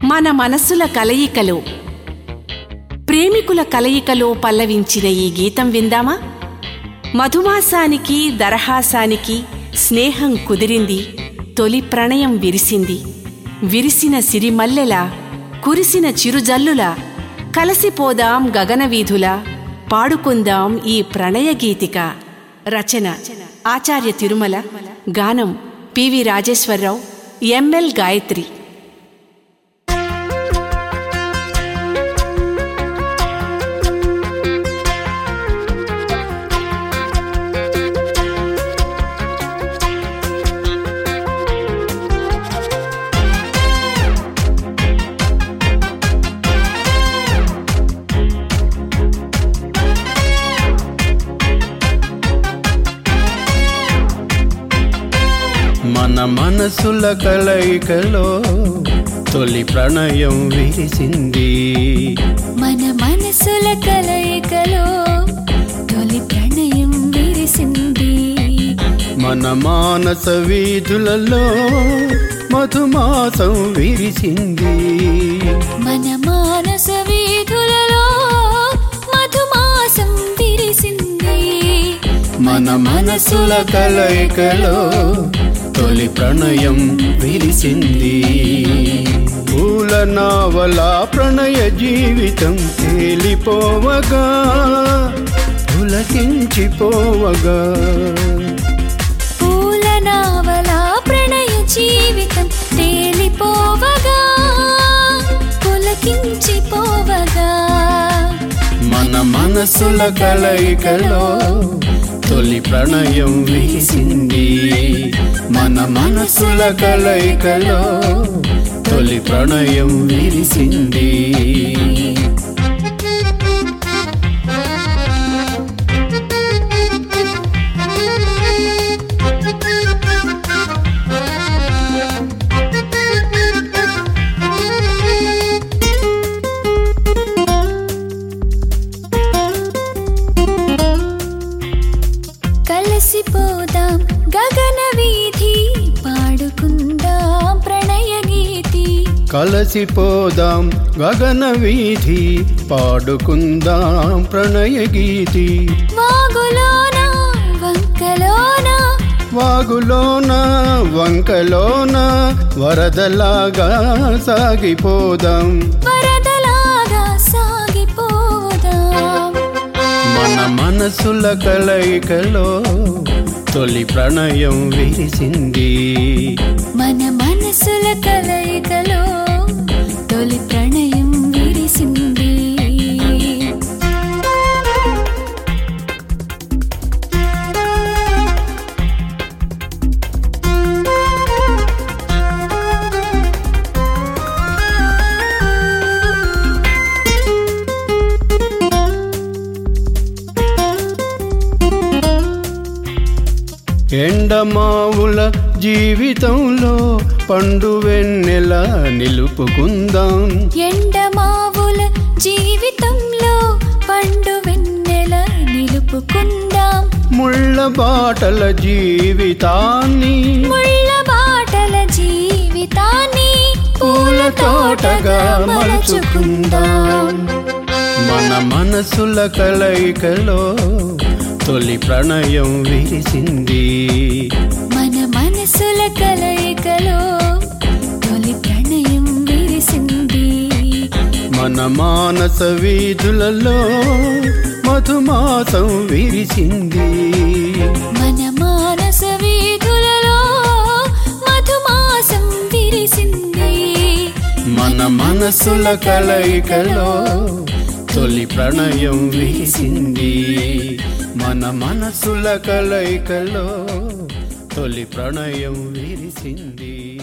మన మనస్సుల కలయికలో ప్రేమికుల కలయికలో పల్లవించిన ఈ గీతం విందామా మధుమాసానికి దరహాసానికి స్నేహం కుదిరింది తొలి ప్రణయం విరిసింది విరిసిన సిరిమల్లెలా కురిసిన చిరుజల్లులా కలసిపోదాం గగనవీధులా పాడుకుందాం ఈ ప్రణయ గీతిక రచన ఆచార్య తిరుమల గానం పివి రాజేశ్వరరావు ఎంఎల్ గాయత్రి మన మనసుల కలయికలో తొలి ప్రణయం విరిసింది మన మనసుల కలయికలో తొలి ప్రణయం విరిసింది మన మానస వీధులలో మధుమాసం విరిసింది మన మానస వీధులలో మధుమాసం విరిసింది మన మనసుల కలయికలో తొలి ప్రణయం విరిసింది పూల నావల ప్రణయ జీవితం తేలిపోవగా పులకించిపోవగా పూల నావల ప్రణయ జీవితం తేలిపోవగా పులకించిపోవగా మన మనసుల కలయికలో తొలి ప్రణయం విరిసింది మన మనసుల కలయికలో తొలి ప్రణయం విరిసింది కలసిపోదాం గగన వీధి పాడుకుందాం ప్రణయ గీతి కలసిపోదాం గగన వీధి పాడుకుందాం ప్రణయ గీతి వాగులోన వంకలోన వాగులోన వంకలోన వరదలాగా సాగిపోదాం వరదలాగా సాగిపోదాం మన మనసుల కలయికలో తొలి ప్రణయం విరిసింది మన మనసుల కలయికలో తొలి ప్రణయం విరిసింది ఎండమావుల జీవితంలో పండు వెన్నెల నిలుపుకుందాం ఎండమావుల జీవితంలో పండు వెన్నెల నిలుపుకుందాం ముళ్ళ బాటల జీవితాన్ని ముళ్ళ బాటల జీవితాన్ని పూల తోటగా మలుచుకుందాం మన మనసుల కలయికలో తొలి ప్రణయం విరిసింది మన మనసుల కలయికలో తొలి ప్రణయం విరిసింది మన మానస వీధులలో మధుమాసం విరిసింది మన మానస వీధులలో మధుమాసం విరిసింది మన మనసుల కలయికలో తొలి ప్రణయం విరిసింది మన మనసుల కలయికలో తొలి ప్రణయం విరిసింది